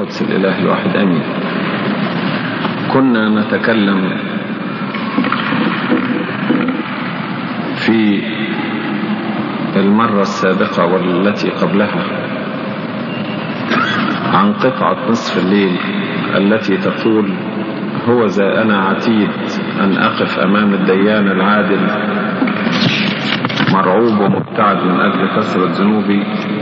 القدس الإله الواحد أمين كنا نتكلم في المرة السابقة والتي قبلها عن قطعة نصف الليل التي تقول هو ذا أنا عتيد أن أقف أمام الديان العادل مرعوب ومبتعد من أجل كثرة ذنوبي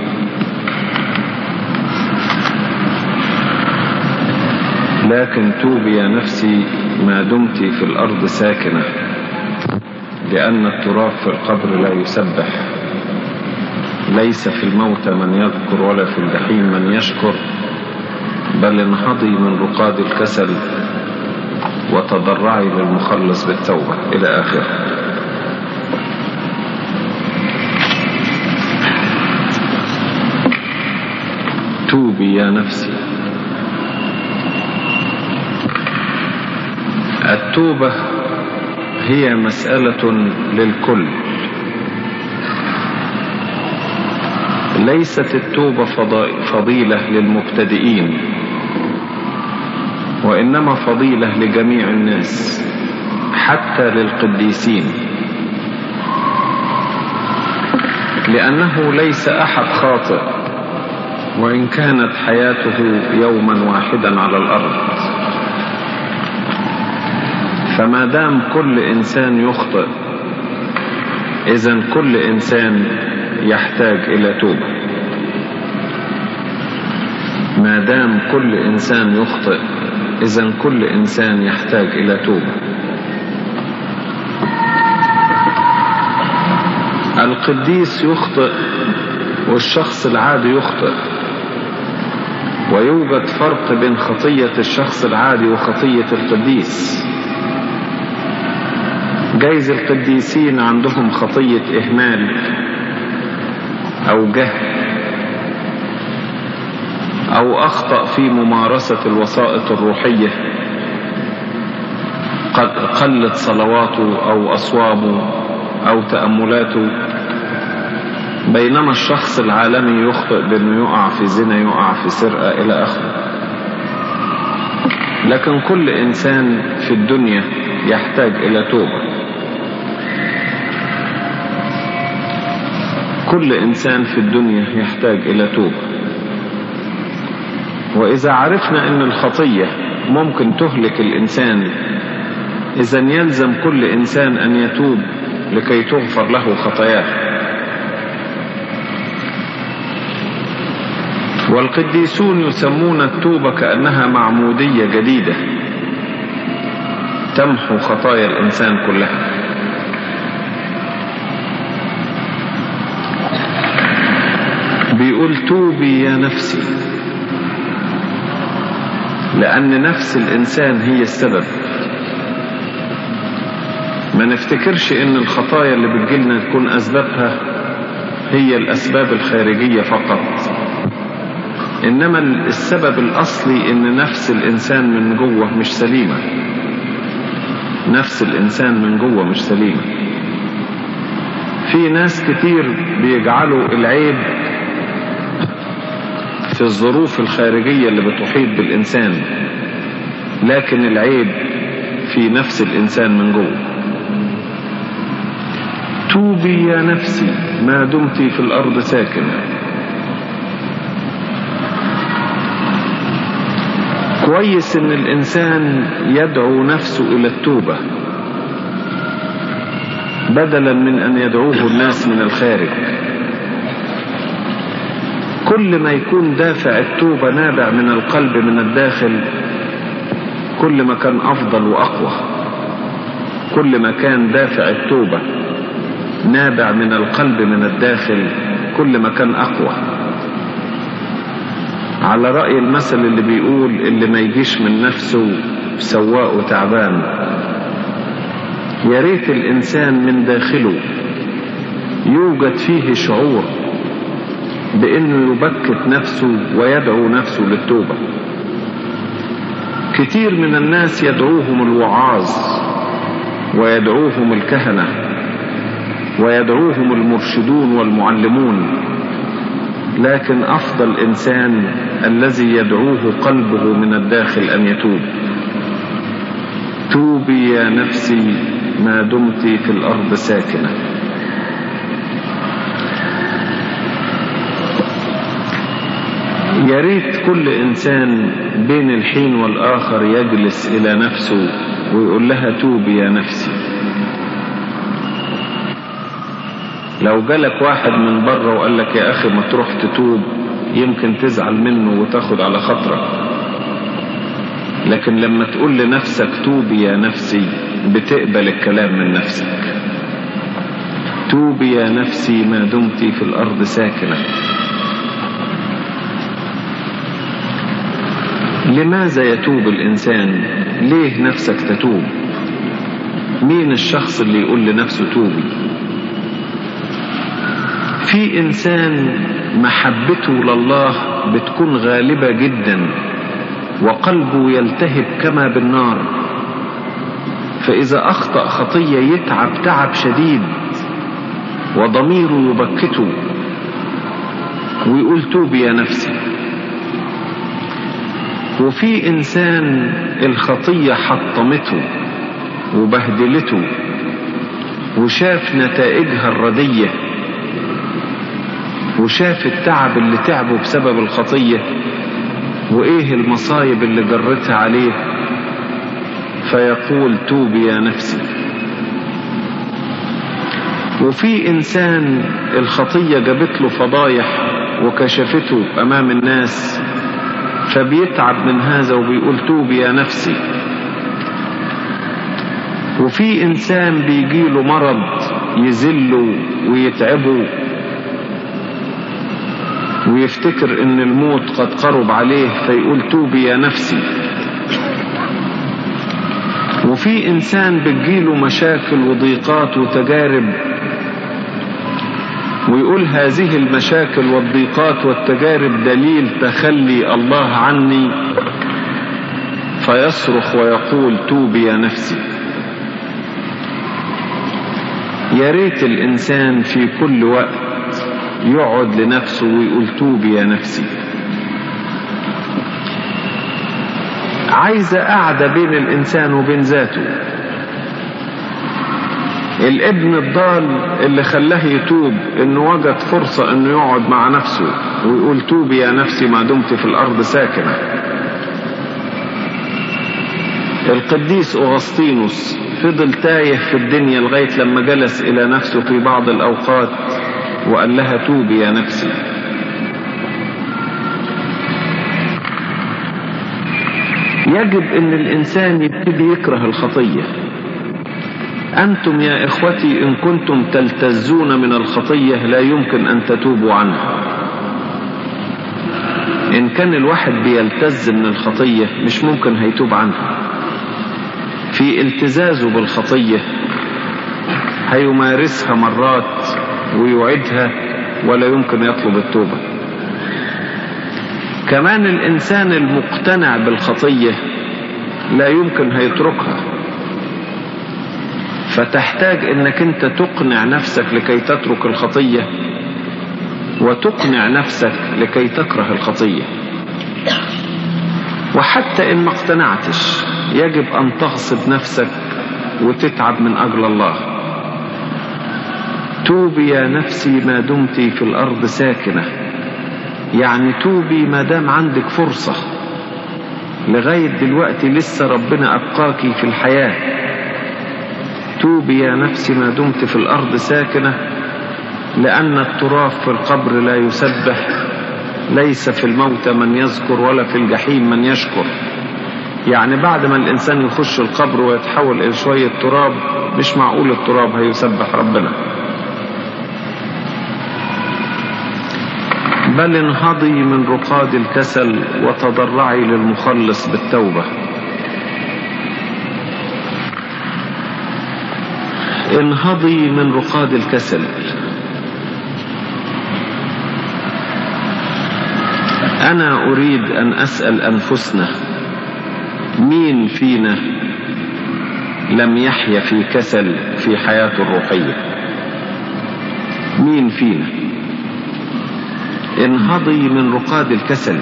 لكن توبي يا نفسي ما دمت في الأرض ساكنة لأن التراب في القبر لا يسبح ليس في الموت من يذكر ولا في الجحيم من يشكر بل انهضي من رقاد الكسل وتضرعي للمخلص بالتوبة إلى آخره توبي يا نفسي التوبة هي مسألة للكل ليست التوبة فضيلة للمبتدئين وإنما فضيلة لجميع الناس حتى للقديسين لأنه ليس أحد خاطئ وإن كانت حياته يوما واحدا على الأرض فما دام كل إنسان يخطئ إذا كل إنسان يحتاج إلى توبة ما دام كل إنسان يخطئ إذا كل إنسان يحتاج إلى توبة القديس يخطئ والشخص العادي يخطئ ويوجد فرق بين خطية الشخص العادي وخطية القديس جايز القديسين عندهم خطية إهمال أو جهل أو أخطأ في ممارسة الوسائط الروحية قد قلت صلواته أو أصوابه أو تأملاته بينما الشخص العالمي يخطئ بأنه يقع في زنا يقع في سرقة إلى آخره لكن كل إنسان في الدنيا يحتاج إلى توبة كل إنسان في الدنيا يحتاج إلى توبة وإذا عرفنا أن الخطية ممكن تهلك الإنسان إذا يلزم كل إنسان أن يتوب لكي تغفر له خطاياه والقديسون يسمون التوبة كأنها معمودية جديدة تمحو خطايا الإنسان كلها بيقول توبي يا نفسي لأن نفس الإنسان هي السبب ما نفتكرش إن الخطايا اللي بتجيلنا تكون أسبابها هي الأسباب الخارجية فقط إنما السبب الأصلي إن نفس الإنسان من جوه مش سليمة نفس الإنسان من جوه مش سليمة في ناس كتير بيجعلوا العيب في الظروف الخارجية اللي بتحيط بالإنسان لكن العيب في نفس الإنسان من جوه توبي يا نفسي ما دمت في الأرض ساكنة كويس ان الانسان يدعو نفسه الى التوبة بدلا من ان يدعوه الناس من الخارج كل ما يكون دافع التوبة نابع من القلب من الداخل كل ما كان افضل واقوى كل ما كان دافع التوبة نابع من القلب من الداخل كل ما كان اقوى على رأي المثل اللي بيقول اللي ما يجيش من نفسه سواء وتعبان يا ريت الإنسان من داخله يوجد فيه شعور بأنه يبكت نفسه ويدعو نفسه للتوبة كتير من الناس يدعوهم الوعاظ ويدعوهم الكهنة ويدعوهم المرشدون والمعلمون لكن أفضل إنسان الذي يدعوه قلبه من الداخل أن يتوب توبي يا نفسي ما دمت في الأرض ساكنة يا ريت كل إنسان بين الحين والآخر يجلس إلى نفسه ويقول لها توبي يا نفسي لو جالك واحد من بره وقال لك يا أخي ما تروح تتوب يمكن تزعل منه وتاخد على خاطرك لكن لما تقول لنفسك توبي يا نفسي بتقبل الكلام من نفسك توبي يا نفسي ما دمت في الأرض ساكنة لماذا يتوب الإنسان ليه نفسك تتوب مين الشخص اللي يقول لنفسه توبي في إنسان محبته لله بتكون غالبة جدا وقلبه يلتهب كما بالنار فإذا أخطأ خطية يتعب تعب شديد وضميره يبكته ويقول توبي يا نفسي وفي إنسان الخطية حطمته وبهدلته وشاف نتائجها الردية وشاف التعب اللي تعبه بسبب الخطية وإيه المصايب اللي جرتها عليه فيقول توبي يا نفسي وفي إنسان الخطية جابت له فضايح وكشفته أمام الناس فبيتعب من هذا وبيقول توبي يا نفسي وفي إنسان بيجيله مرض يذله ويتعبه ويفتكر ان الموت قد قرب عليه فيقول توبي يا نفسي وفي انسان بتجيله مشاكل وضيقات وتجارب ويقول هذه المشاكل والضيقات والتجارب دليل تخلي الله عني فيصرخ ويقول توبي يا نفسي يا ريت الانسان في كل وقت يقعد لنفسه ويقول توبي يا نفسي عايزة قاعدة بين الإنسان وبين ذاته الابن الضال اللي خلاه يتوب انه وجد فرصة انه يقعد مع نفسه ويقول توبي يا نفسي ما دمت في الارض ساكنة القديس اغسطينوس فضل تايه في الدنيا لغاية لما جلس الى نفسه في بعض الاوقات وقال لها توبي يا نفسي يجب ان الانسان يبتدي يكره الخطيه انتم يا اخوتي ان كنتم تلتزون من الخطيه لا يمكن ان تتوبوا عنها ان كان الواحد بيلتز من الخطيه مش ممكن هيتوب عنها في التزازه بالخطيه هيمارسها مرات ويعيدها ولا يمكن يطلب التوبة كمان الإنسان المقتنع بالخطية لا يمكن هيتركها فتحتاج انك انت تقنع نفسك لكي تترك الخطية وتقنع نفسك لكي تكره الخطية وحتى ان ما اقتنعتش يجب ان تغصب نفسك وتتعب من اجل الله توبي يا نفسي ما دمت في الأرض ساكنة يعني توبي ما دام عندك فرصة لغاية دلوقتي لسه ربنا أبقاكي في الحياة توبي يا نفسي ما دمت في الأرض ساكنة لأن التراب في القبر لا يسبح ليس في الموت من يذكر ولا في الجحيم من يشكر يعني بعد ما الإنسان يخش القبر ويتحول إلى شوية تراب مش معقول التراب هيسبح ربنا بل انهضي من رقاد الكسل وتضرعي للمخلص بالتوبة انهضي من رقاد الكسل أنا أريد أن أسأل أنفسنا مين فينا لم يحيا في كسل في حياته الروحية مين فينا انهضي من رقاد الكسل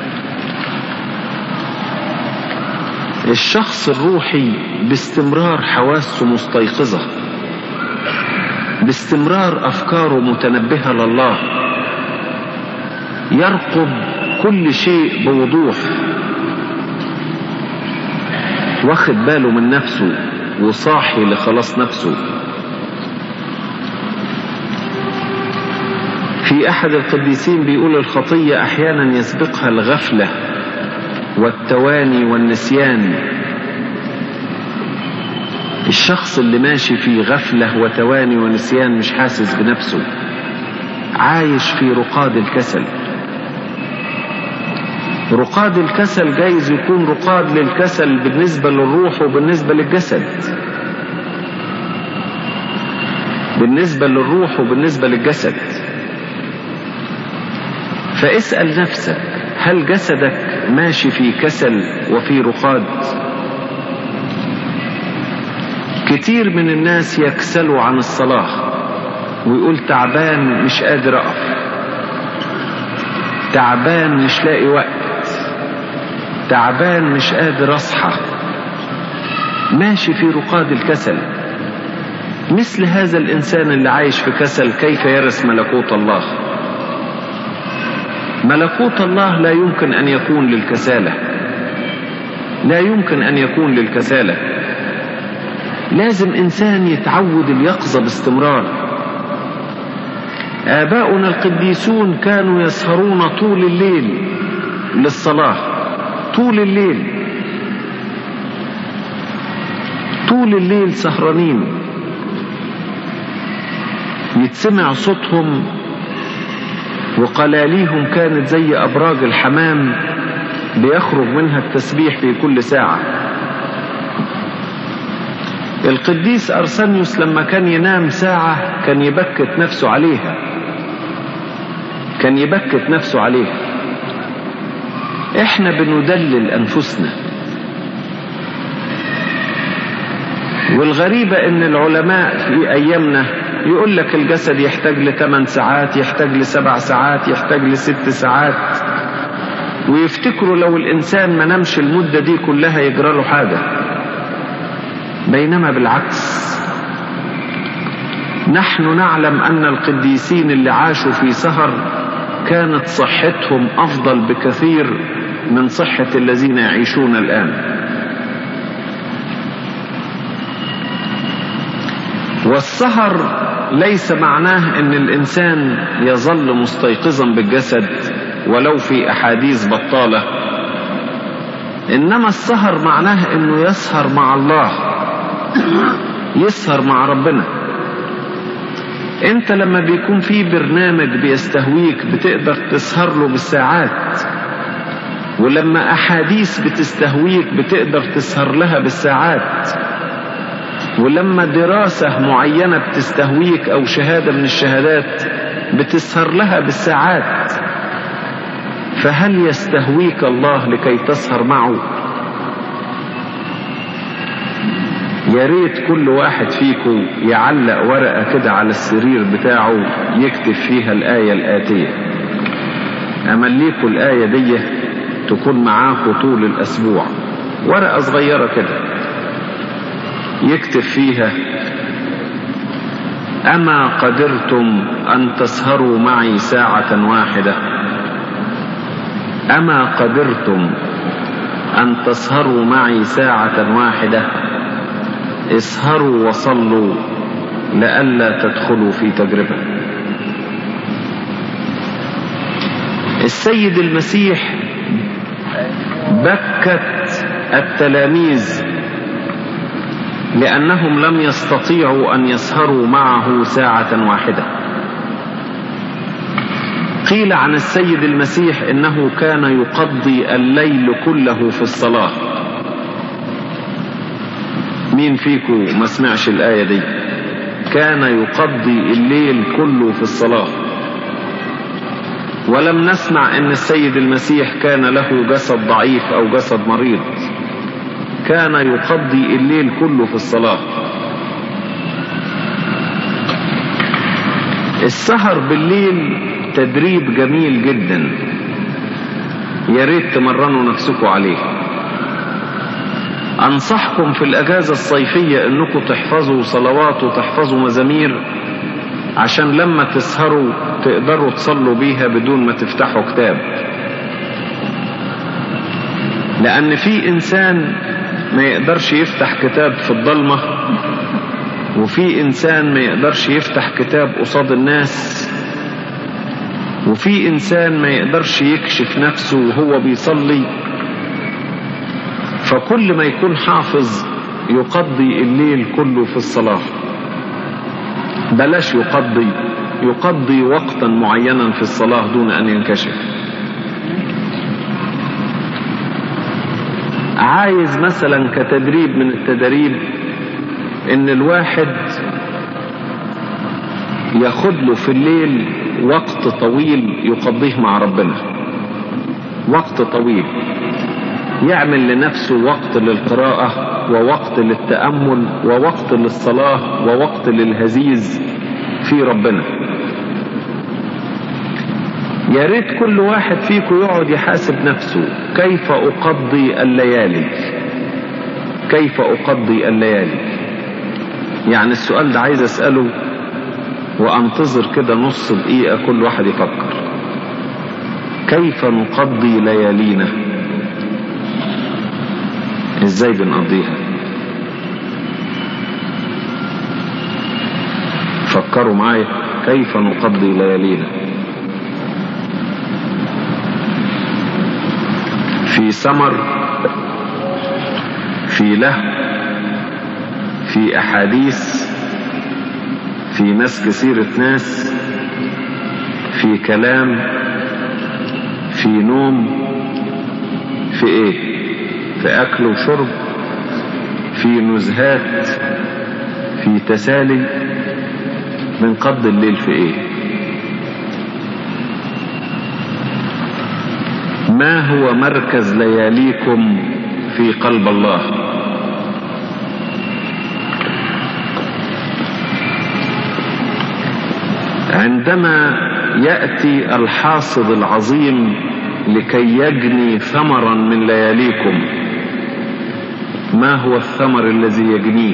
الشخص الروحي باستمرار حواسه مستيقظة باستمرار أفكاره متنبهة لله يرقب كل شيء بوضوح واخد باله من نفسه وصاحي لخلاص نفسه في أحد القديسين بيقول الخطية أحيانا يسبقها الغفلة والتواني والنسيان الشخص اللي ماشي في غفلة وتواني ونسيان مش حاسس بنفسه عايش في رقاد الكسل رقاد الكسل جايز يكون رقاد للكسل بالنسبة للروح وبالنسبة للجسد بالنسبة للروح وبالنسبة للجسد فاسأل نفسك هل جسدك ماشي في كسل وفي رقاد كتير من الناس يكسلوا عن الصلاة ويقول تعبان مش قادر أقف تعبان مش لاقي وقت تعبان مش قادر أصحى ماشي في رقاد الكسل مثل هذا الإنسان اللي عايش في كسل كيف يرث ملكوت الله ملكوت الله لا يمكن أن يكون للكسالة لا يمكن أن يكون للكسالة لازم إنسان يتعود اليقظة باستمرار آباؤنا القديسون كانوا يسهرون طول الليل للصلاة طول الليل طول الليل سهرانين يتسمع صوتهم وقلاليهم كانت زي أبراج الحمام بيخرج منها التسبيح في كل ساعة القديس أرسنيوس لما كان ينام ساعة كان يبكت نفسه عليها كان يبكت نفسه عليها احنا بندلل أنفسنا والغريبة ان العلماء في ايامنا يقول لك الجسد يحتاج لثمان ساعات يحتاج لسبع ساعات يحتاج لست ساعات ويفتكروا لو الانسان ما نامش المدة دي كلها يجرى له حاجة بينما بالعكس نحن نعلم ان القديسين اللي عاشوا في سهر كانت صحتهم افضل بكثير من صحة الذين يعيشون الان والسهر ليس معناه ان الانسان يظل مستيقظا بالجسد ولو في احاديث بطاله انما السهر معناه انه يسهر مع الله يسهر مع ربنا انت لما بيكون في برنامج بيستهويك بتقدر تسهر له بالساعات ولما احاديث بتستهويك بتقدر تسهر لها بالساعات ولما دراسة معينة بتستهويك أو شهادة من الشهادات بتسهر لها بالساعات فهل يستهويك الله لكي تسهر معه يا ريت كل واحد فيكم يعلق ورقة كده على السرير بتاعه يكتب فيها الآية الآتية أمليكوا الآية دي تكون معاكم طول الأسبوع ورقة صغيرة كده يكتب فيها أما قدرتم أن تسهروا معي ساعة واحدة أما قدرتم أن تسهروا معي ساعة واحدة اسهروا وصلوا لئلا تدخلوا في تجربة السيد المسيح بكت التلاميذ لأنهم لم يستطيعوا أن يسهروا معه ساعة واحدة قيل عن السيد المسيح إنه كان يقضي الليل كله في الصلاة مين فيكم ما سمعش الآية دي كان يقضي الليل كله في الصلاة ولم نسمع ان السيد المسيح كان له جسد ضعيف او جسد مريض كان يقضي الليل كله في الصلاة السهر بالليل تدريب جميل جدا يا ريت تمرنوا نفسكم عليه انصحكم في الاجازة الصيفية انكم تحفظوا صلوات وتحفظوا مزامير عشان لما تسهروا تقدروا تصلوا بيها بدون ما تفتحوا كتاب لان في انسان ما يقدرش يفتح كتاب في الضلمة وفي انسان ما يقدرش يفتح كتاب قصاد الناس وفي انسان ما يقدرش يكشف نفسه وهو بيصلي فكل ما يكون حافظ يقضي الليل كله في الصلاة بلاش يقضي يقضي وقتا معينا في الصلاة دون ان ينكشف عايز مثلا كتدريب من التدريب ان الواحد ياخد له في الليل وقت طويل يقضيه مع ربنا وقت طويل يعمل لنفسه وقت للقراءة ووقت للتأمل ووقت للصلاة ووقت للهزيز في ربنا يا ريت كل واحد فيكم يقعد يحاسب نفسه كيف أقضي الليالي كيف أقضي الليالي يعني السؤال ده عايز أسأله وأنتظر كده نص دقيقة كل واحد يفكر كيف نقضي ليالينا ازاي بنقضيها فكروا معايا كيف نقضي ليالينا في سمر في له في احاديث في مسك سيرة ناس في كلام في نوم في ايه في اكل وشرب في نزهات في تسالي بنقضي الليل في ايه ما هو مركز لياليكم في قلب الله عندما يأتي الحاصد العظيم لكي يجني ثمرا من لياليكم ما هو الثمر الذي يجنيه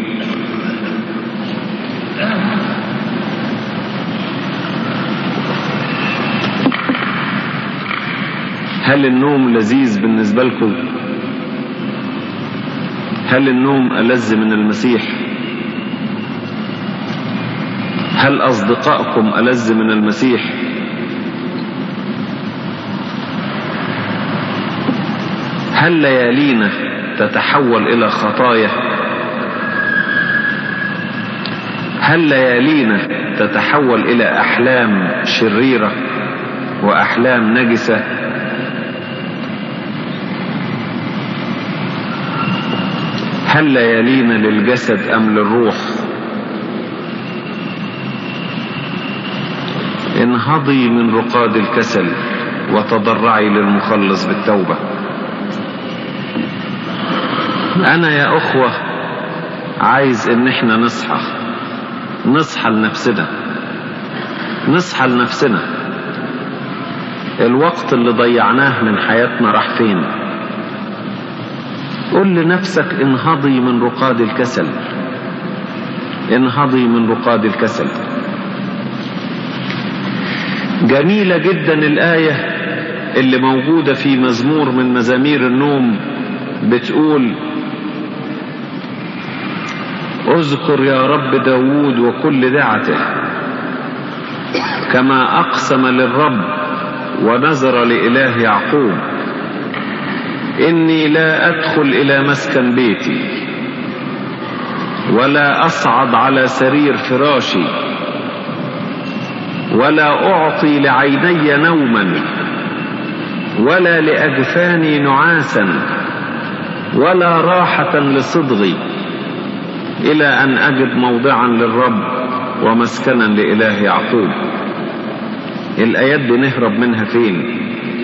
هل النوم لذيذ بالنسبة لكم هل النوم ألذ من المسيح هل أصدقائكم ألذ من المسيح هل ليالينا تتحول إلى خطايا هل ليالينا تتحول إلى أحلام شريرة وأحلام نجسة هل ليالينا للجسد أم للروح انهضي من رقاد الكسل وتضرعي للمخلص بالتوبة انا يا اخوة عايز ان احنا نصحى نصحى لنفسنا نصحى لنفسنا الوقت اللي ضيعناه من حياتنا راح فين قل لنفسك انهضي من رقاد الكسل انهضي من رقاد الكسل جميلة جدا الآية اللي موجودة في مزمور من مزامير النوم بتقول اذكر يا رب داود وكل دعته كما أقسم للرب ونذر لإله يعقوب إني لا أدخل إلى مسكن بيتي ولا أصعد على سرير فراشي ولا أعطي لعيني نوما ولا لأجفاني نعاسا ولا راحة لصدغي إلى أن أجد موضعا للرب ومسكنا لإله يعقوب الآيات دي نهرب منها فين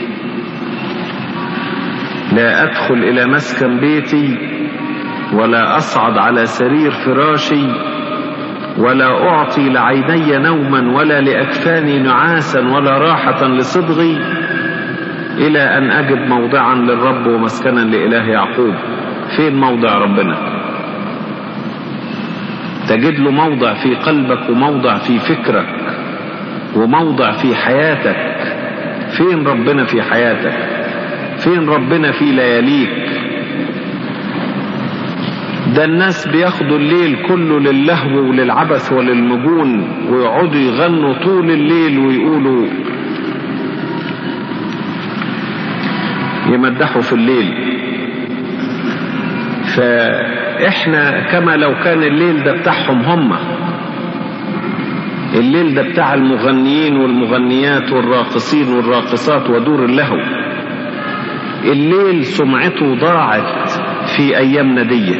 لا أدخل إلى مسكن بيتي ولا أصعد على سرير فراشي ولا أعطي لعيني نوما ولا لأكفاني نعاسا ولا راحة لصدغي إلى أن أجد موضعا للرب ومسكنا لإله يعقوب فين موضع ربنا تجد له موضع في قلبك وموضع في فكرك وموضع في حياتك فين ربنا في حياتك فين ربنا في لياليك ده الناس بياخدوا الليل كله للهو وللعبث وللمجون ويقعدوا يغنوا طول الليل ويقولوا يمدحوا في الليل فاحنا كما لو كان الليل ده بتاعهم هم الليل ده بتاع المغنيين والمغنيات والراقصين والراقصات ودور اللهو الليل سمعته ضاعت في ايامنا دي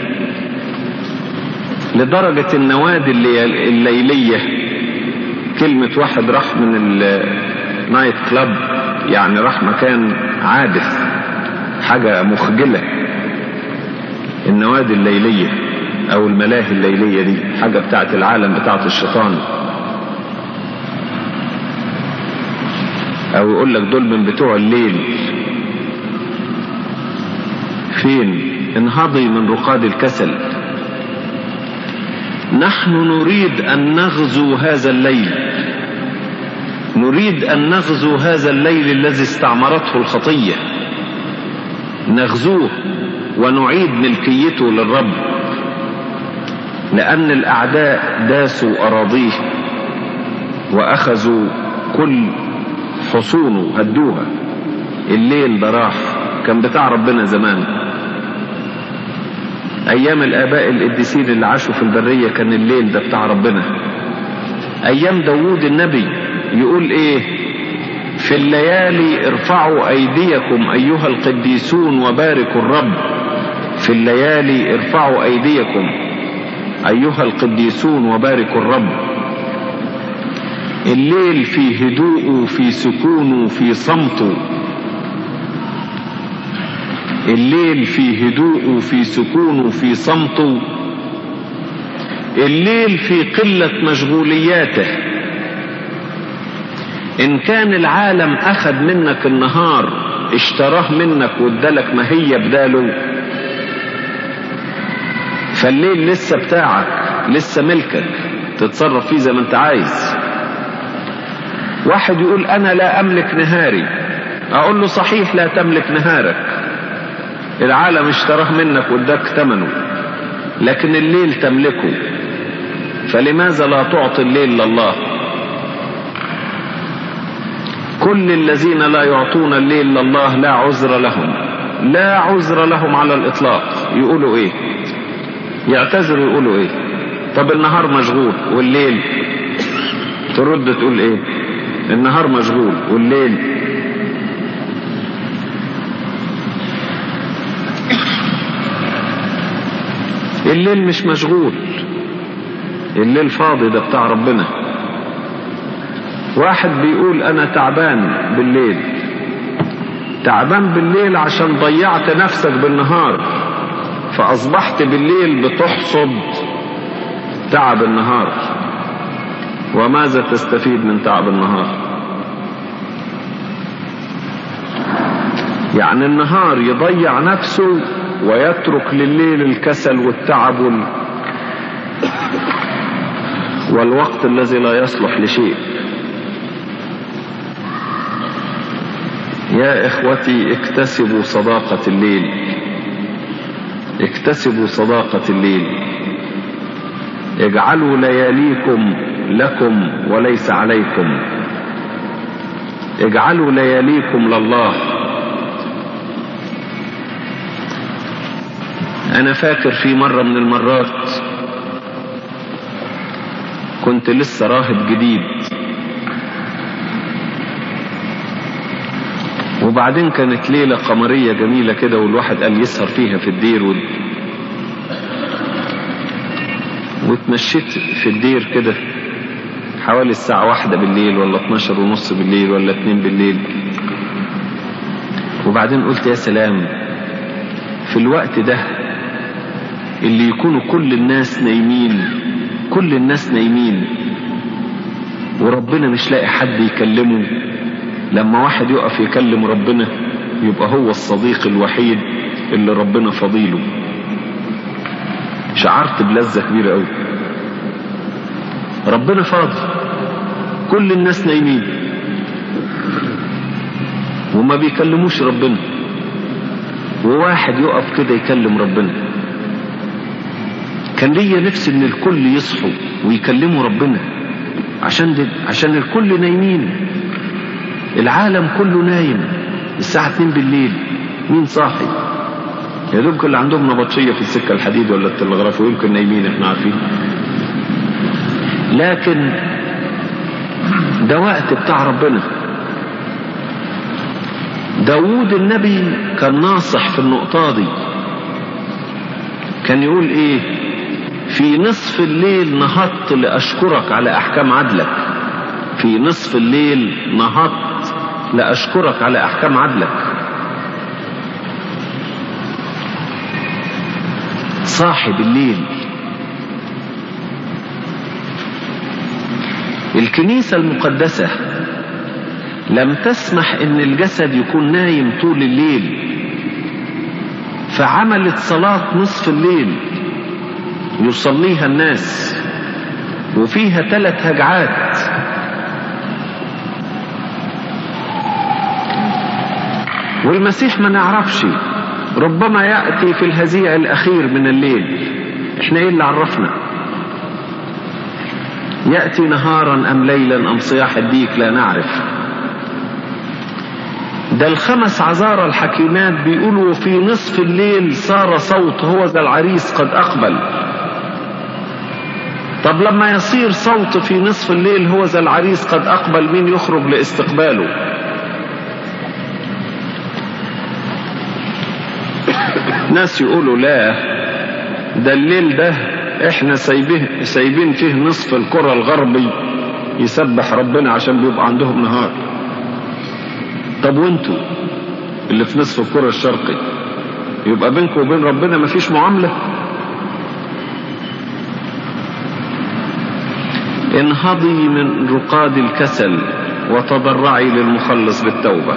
لدرجة النوادي الليلية كلمة واحد راح من النايت كلاب يعني راح مكان عابث حاجة مخجلة النوادي الليلية او الملاهي الليلية دي حاجة بتاعت العالم بتاعت الشيطان او يقول لك دول من بتوع الليل فين انهضي من رقاد الكسل نحن نريد ان نغزو هذا الليل نريد ان نغزو هذا الليل الذي استعمرته الخطيه نغزوه ونعيد ملكيته للرب لأن الأعداء داسوا أراضيه وأخذوا كل حصونه هدوها الليل ده راح كان بتاع ربنا زمان أيام الآباء القديسين اللي عاشوا في البرية كان الليل ده بتاع ربنا أيام داوود النبي يقول إيه في الليالي ارفعوا أيديكم أيها القديسون وباركوا الرب في الليالي ارفعوا أيديكم أيها القديسون وباركوا الرب الليل في هدوءه في سكونه في صمته الليل في هدوءه في سكونه في صمته الليل في قلة مشغولياته إن كان العالم أخذ منك النهار اشتراه منك وادالك ما هي بداله فالليل لسه بتاعك لسه ملكك تتصرف فيه زي ما انت عايز واحد يقول انا لا املك نهاري اقول له صحيح لا تملك نهارك العالم اشتراه منك واداك ثمنه لكن الليل تملكه فلماذا لا تعطي الليل لله كل الذين لا يعطون الليل لله لا عذر لهم لا عذر لهم على الاطلاق يقولوا ايه يعتذروا يقولوا ايه طب النهار مشغول والليل ترد تقول ايه النهار مشغول والليل الليل مش مشغول الليل فاضي ده بتاع ربنا واحد بيقول انا تعبان بالليل تعبان بالليل عشان ضيعت نفسك بالنهار فاصبحت بالليل بتحصد تعب النهار وماذا تستفيد من تعب النهار يعني النهار يضيع نفسه ويترك لليل الكسل والتعب وال... والوقت الذي لا يصلح لشيء يا اخوتي اكتسبوا صداقة الليل اكتسبوا صداقة الليل اجعلوا لياليكم لكم وليس عليكم اجعلوا لياليكم لله انا فاكر في مرة من المرات كنت لسه راهب جديد وبعدين كانت ليلة قمرية جميلة كده والواحد قال يسهر فيها في الدير و... واتمشيت في الدير كده حوالي الساعة واحدة بالليل ولا 12 ونص بالليل ولا 2 بالليل وبعدين قلت يا سلام في الوقت ده اللي يكونوا كل الناس نايمين كل الناس نايمين وربنا مش لاقي حد يكلمه لما واحد يقف يكلم ربنا يبقى هو الصديق الوحيد اللي ربنا فضيله شعرت بلذة كبيرة قوي ربنا فاضي كل الناس نايمين وما بيكلموش ربنا وواحد يقف كده يكلم ربنا كان ليا نفس ان الكل يصحوا ويكلموا ربنا عشان دي عشان الكل نايمين العالم كله نايم الساعة 2 بالليل مين صاحي يا دوب اللي عندهم نبطشية في السكة الحديد ولا التلغراف ويمكن نايمين احنا عارفين لكن ده وقت بتاع ربنا داوود النبي كان ناصح في النقطة دي كان يقول ايه في نصف الليل نهضت لأشكرك على أحكام عدلك في نصف الليل نهضت لأشكرك على أحكام عدلك صاحب الليل الكنيسة المقدسة لم تسمح ان الجسد يكون نايم طول الليل فعملت صلاة نصف الليل يصليها الناس وفيها ثلاث هجعات والمسيح ما نعرفش ربما يأتي في الهزيع الأخير من الليل احنا ايه اللي عرفنا يأتي نهارا أم ليلا أم صياح الديك لا نعرف ده الخمس عذارى الحكيمات بيقولوا في نصف الليل صار صوت هو ذا العريس قد أقبل طب لما يصير صوت في نصف الليل هو ذا العريس قد أقبل مين يخرج لاستقباله ناس يقولوا لا ده الليل ده احنا سايبه سايبين فيه نصف الكرة الغربي يسبح ربنا عشان بيبقى عندهم نهار طب وانتوا اللي في نصف الكرة الشرقي يبقى بينكم وبين ربنا مفيش معاملة انهضي من رقاد الكسل وتضرعي للمخلص بالتوبة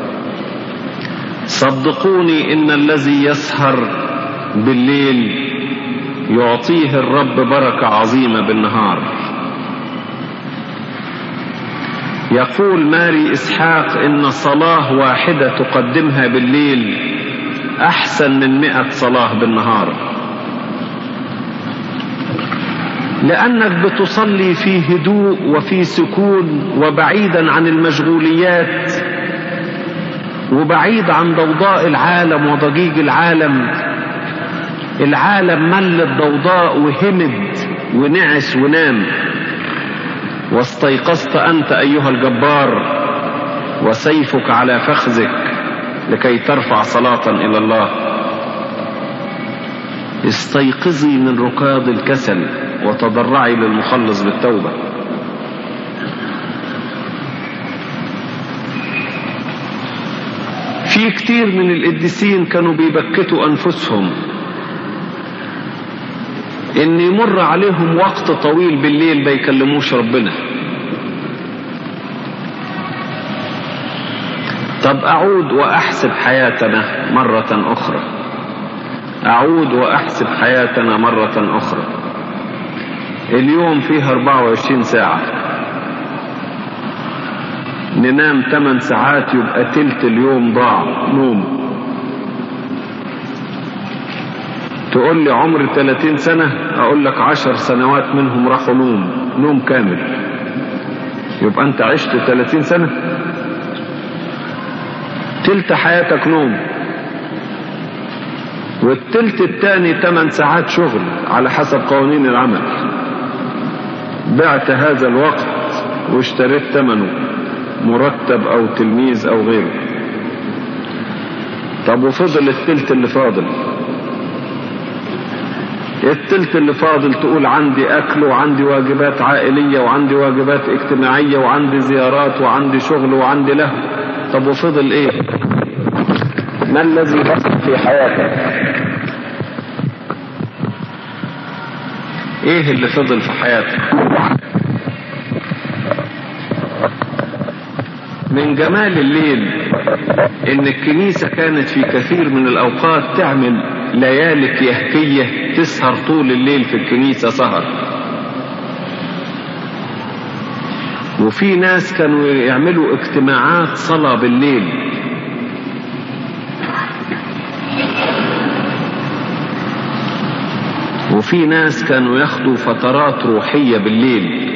صدقوني ان الذي يسهر بالليل يعطيه الرب بركة عظيمة بالنهار يقول ماري إسحاق إن صلاة واحدة تقدمها بالليل أحسن من مئة صلاة بالنهار لأنك بتصلي في هدوء وفي سكون وبعيدا عن المشغوليات وبعيد عن ضوضاء العالم وضجيج العالم العالم مل الضوضاء وهمد ونعس ونام واستيقظت أنت أيها الجبار وسيفك على فخذك لكي ترفع صلاة إلى الله استيقظي من ركاض الكسل وتضرعي للمخلص بالتوبة في كتير من القديسين كانوا بيبكتوا أنفسهم ان يمر عليهم وقت طويل بالليل ما يكلموش ربنا طب اعود واحسب حياتنا مرة اخرى اعود واحسب حياتنا مرة اخرى اليوم فيها 24 ساعة ننام 8 ساعات يبقى تلت اليوم ضاع نوم تقول لي عمر 30 سنة أقول لك 10 سنوات منهم راحوا نوم نوم كامل يبقى أنت عشت 30 سنة تلت حياتك نوم والتلت التاني 8 ساعات شغل على حسب قوانين العمل بعت هذا الوقت واشتريت ثمنه مرتب أو تلميذ أو غيره طب وفضل التلت اللي فاضل التلت اللي فاضل تقول عندي أكل وعندي واجبات عائلية وعندي واجبات اجتماعية وعندي زيارات وعندي شغل وعندي له طب وفضل ايه ما الذي بقي في حياتك ايه اللي فضل في حياتك من جمال الليل ان الكنيسة كانت في كثير من الاوقات تعمل ليالي كيهكية تسهر طول الليل في الكنيسة سهر وفي ناس كانوا يعملوا اجتماعات صلاة بالليل وفي ناس كانوا ياخدوا فترات روحية بالليل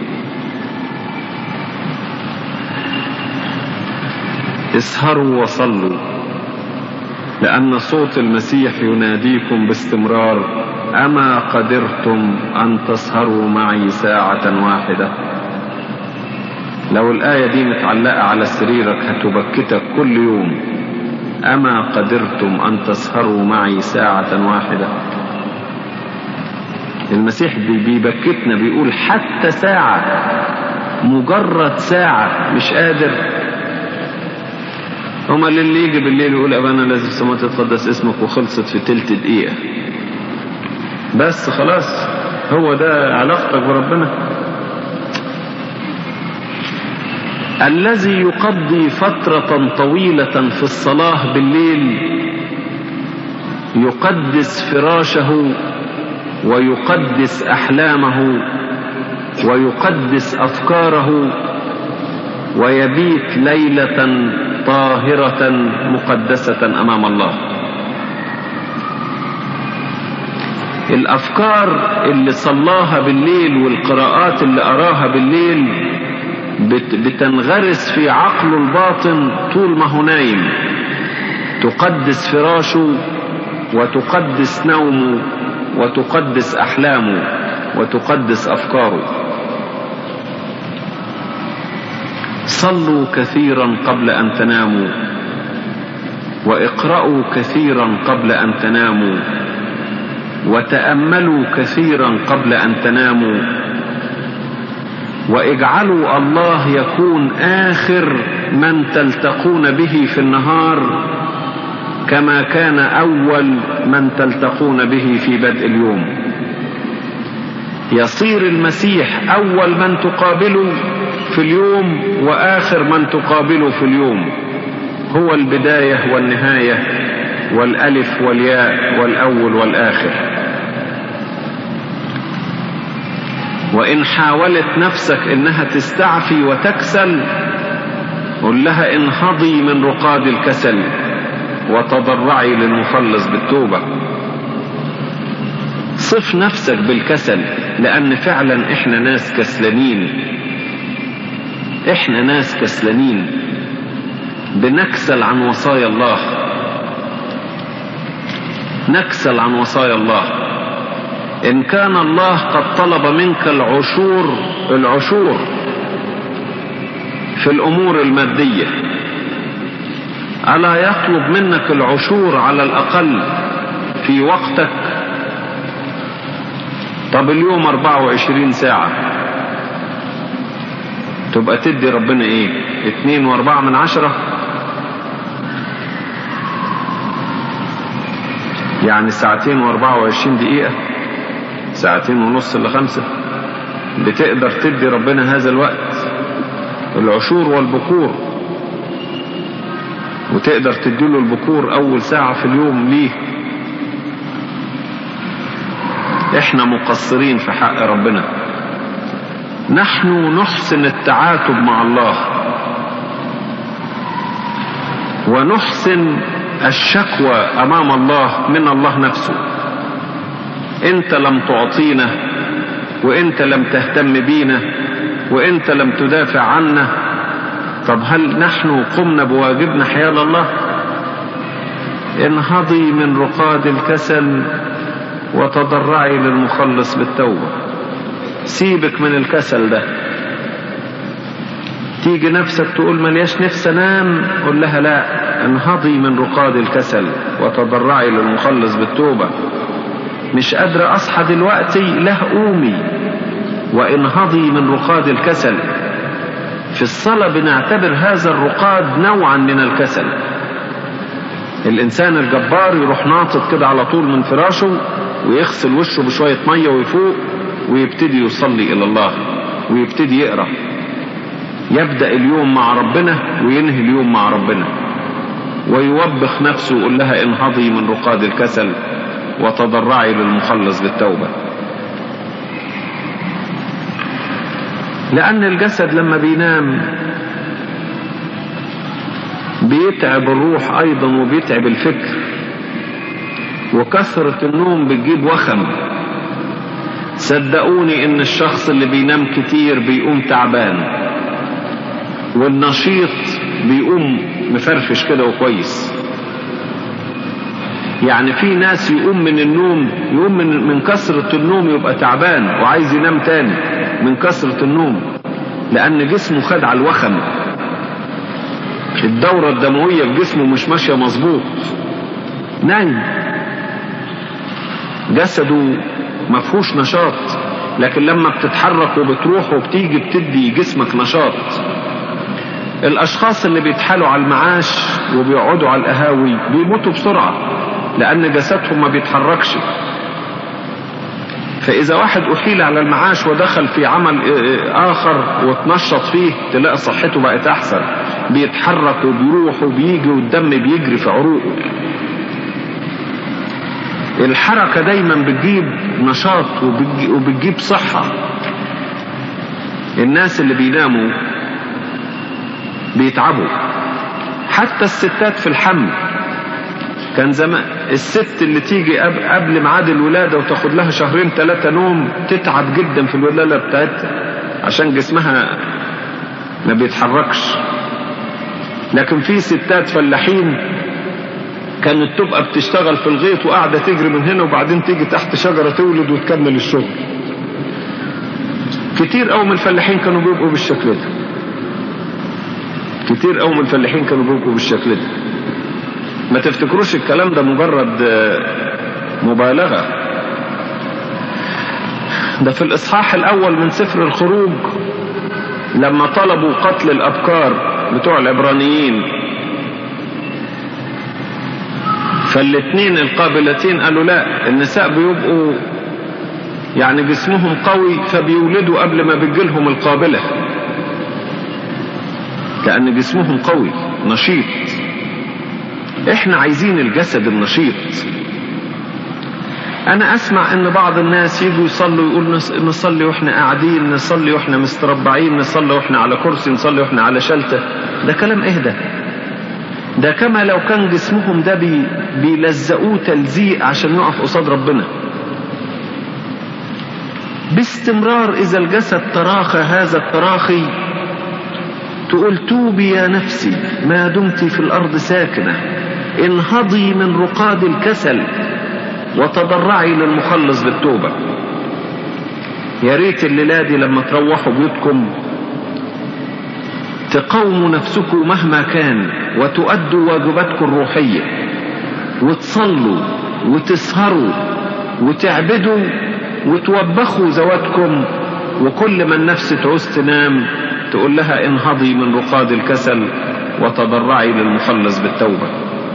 اسهروا وصلوا لأن صوت المسيح يناديكم باستمرار أما قدرتم أن تسهروا معي ساعة واحدة لو الآية دي متعلقة على سريرك هتبكتك كل يوم أما قدرتم أن تسهروا معي ساعة واحدة المسيح بيبكتنا بيقول حتى ساعة مجرد ساعة مش قادر هما اللي يجي بالليل يقول أبانا الذي في السماء تتقدس اسمك وخلصت في تلت دقيقة بس خلاص هو ده علاقتك بربنا الذي يقضي فترة طويلة في الصلاة بالليل يقدس فراشه ويقدس أحلامه ويقدس أفكاره ويبيت ليلة طاهرة مقدسة أمام الله الأفكار اللي صلاها بالليل والقراءات اللي أراها بالليل بتنغرس في عقله الباطن طول ما هو نايم تقدس فراشه وتقدس نومه وتقدس أحلامه وتقدس أفكاره صلوا كثيرا قبل أن تناموا واقرأوا كثيرا قبل أن تناموا وتأملوا كثيرا قبل أن تناموا واجعلوا الله يكون آخر من تلتقون به في النهار كما كان أول من تلتقون به في بدء اليوم يصير المسيح أول من تقابله في اليوم وآخر من تقابله في اليوم هو البداية والنهاية والألف والياء والأول والآخر وإن حاولت نفسك إنها تستعفي وتكسل قل لها انهضي من رقاد الكسل وتضرعي للمخلص بالتوبة صف نفسك بالكسل لأن فعلا إحنا ناس كسلانين إحنا ناس كسلانين بنكسل عن وصايا الله نكسل عن وصايا الله إن كان الله قد طلب منك العشور العشور في الأمور المادية ألا يطلب منك العشور على الأقل في وقتك طب اليوم 24 ساعة تبقى تدي ربنا ايه اتنين واربعة من عشرة يعني ساعتين واربعة وعشرين دقيقة ساعتين ونص لخمسة بتقدر تدي ربنا هذا الوقت العشور والبكور وتقدر تديله البكور اول ساعة في اليوم ليه احنا مقصرين في حق ربنا نحن نحسن التعاتب مع الله ونحسن الشكوى امام الله من الله نفسه انت لم تعطينا وانت لم تهتم بينا وانت لم تدافع عنا طب هل نحن قمنا بواجبنا حيال الله انهضي من رقاد الكسل وتضرعي للمخلص بالتوبة سيبك من الكسل ده تيجي نفسك تقول ملياش نفس انام قول لها لا انهضي من رقاد الكسل وتضرعي للمخلص بالتوبة مش قادرة اصحى دلوقتي له قومي وانهضي من رقاد الكسل في الصلاة بنعتبر هذا الرقاد نوعا من الكسل الإنسان الجبار يروح ناطط كده على طول من فراشه ويغسل وشه بشوية مية ويفوق ويبتدي يصلي إلى الله ويبتدي يقرأ يبدأ اليوم مع ربنا وينهي اليوم مع ربنا ويوبخ نفسه ويقول لها انهضي من رقاد الكسل وتضرعي للمخلص بالتوبة لأن الجسد لما بينام بيتعب الروح أيضا وبيتعب الفكر وكثرة النوم بتجيب وخم صدقوني ان الشخص اللي بينام كتير بيقوم تعبان والنشيط بيقوم مفرفش كده وكويس يعني في ناس يقوم من النوم يقوم من, من كثرة النوم يبقى تعبان وعايز ينام تاني من كثرة النوم لأن جسمه خد على الوخم الدورة الدموية في جسمه مش ماشية مظبوط نايم جسده مفهوش نشاط لكن لما بتتحرك وبتروح وبتيجي بتدي جسمك نشاط الاشخاص اللي بيتحالوا على المعاش وبيقعدوا على القهاوي بيموتوا بسرعة لان جسدهم ما بيتحركش فاذا واحد احيل على المعاش ودخل في عمل اخر وتنشط فيه تلاقي صحته بقت احسن بيتحرك وبيروح وبيجي والدم بيجري في عروقه الحركة دايما بتجيب نشاط وبتجيب صحة الناس اللي بيناموا بيتعبوا حتى الستات في الحمل كان زمان الست اللي تيجي قبل ميعاد الولادة وتاخد لها شهرين ثلاثة نوم تتعب جدا في الولادة بتاعتها عشان جسمها ما بيتحركش لكن في ستات فلاحين كانت تبقى بتشتغل في الغيط وقاعدة تجري من هنا وبعدين تيجي تحت شجرة تولد وتكمل الشغل كتير قوي من الفلاحين كانوا بيبقوا بالشكل ده كتير قوي من الفلاحين كانوا بيبقوا بالشكل ده ما تفتكروش الكلام ده مجرد مبالغة ده في الإصحاح الأول من سفر الخروج لما طلبوا قتل الأبكار بتوع العبرانيين فالاثنين القابلتين قالوا لا النساء بيبقوا يعني جسمهم قوي فبيولدوا قبل ما بتجيلهم القابلة لأن جسمهم قوي نشيط احنا عايزين الجسد النشيط انا اسمع ان بعض الناس يجوا يصلوا يقول نصلي واحنا قاعدين نصلي واحنا مستربعين نصلي واحنا على كرسي نصلي واحنا على شلته ده كلام ايه ده ده كما لو كان جسمهم ده بي بيلزقوه تلزيق عشان يقف قصاد ربنا باستمرار اذا الجسد تراخى هذا التراخي تقول توبي يا نفسي ما دمت في الارض ساكنه انهضي من رقاد الكسل وتضرعي للمخلص بالتوبه يا ريت الليله دي لما تروحوا بيوتكم تقوموا نفسكم مهما كان وتؤدوا واجباتكم الروحية وتصلوا وتسهروا وتعبدوا وتوبخوا ذواتكم وكل ما النفس تعوز تنام تقول لها انهضي من رقاد الكسل وتضرعي للمخلص بالتوبة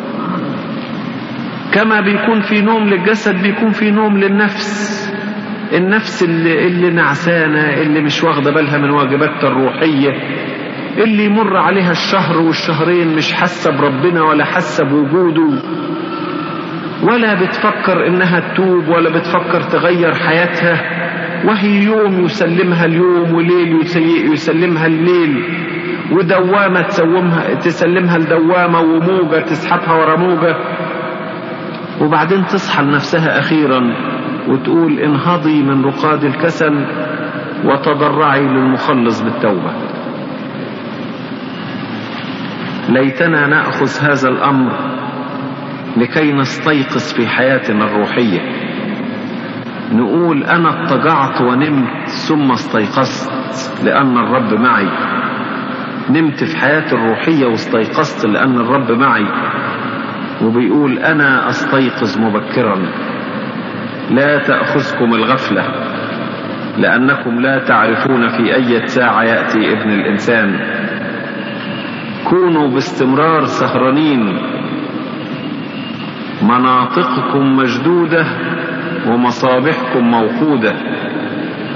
كما بيكون في نوم للجسد بيكون في نوم للنفس النفس اللي, اللي نعسانة اللي مش واخدة بالها من واجباتها الروحية اللي يمر عليها الشهر والشهرين مش حاسه بربنا ولا حاسه بوجوده ولا بتفكر انها تتوب ولا بتفكر تغير حياتها وهي يوم يسلمها اليوم وليل يسلمها الليل ودوامة تسومها تسلمها لدوامة وموجة تسحبها ورا موجة وبعدين تصحى لنفسها أخيرا وتقول انهضي من رقاد الكسل وتضرعي للمخلص بالتوبة ليتنا ناخذ هذا الامر لكي نستيقظ في حياتنا الروحيه نقول انا اضطجعت ونمت ثم استيقظت لان الرب معي نمت في حياتي الروحيه واستيقظت لان الرب معي وبيقول انا استيقظ مبكرا لا تاخذكم الغفله لانكم لا تعرفون في اي ساعه ياتي ابن الانسان كونوا باستمرار سهرانين مناطقكم مشدودة ومصابيحكم موقودة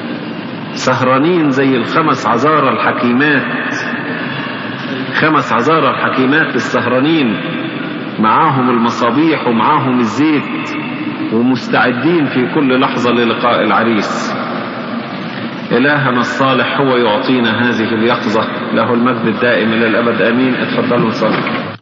سهرانين زي الخمس عذارى الحكيمات خمس عذارى الحكيمات السهرانين معاهم المصابيح ومعاهم الزيت ومستعدين في كل لحظة للقاء العريس إلهنا الصالح هو يعطينا هذه اليقظة له المجد الدائم إلى الأبد آمين اتفضلوا صلوا